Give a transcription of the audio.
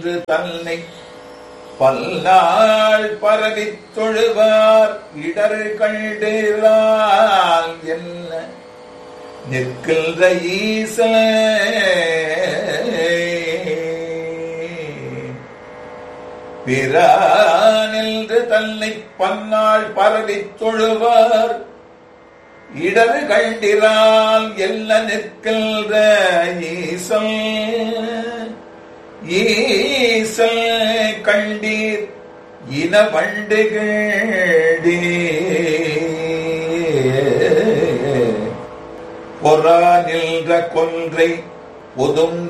என்று தன்னை பல்லாள் பரவித் தொழுவார் இடர் கண்டிரால் என்ன நிற்கின்ற ஈச பிறானென்று தன்னை பன்னாள் பரவித் தொழுவார் இடர் கண்டிரால் எல்ல நிற்கின்ற ஈசல் ஈசல் கண்டீர் இன வண்டுகளே பொறா நின்ற கொன்றை ஒதுங்க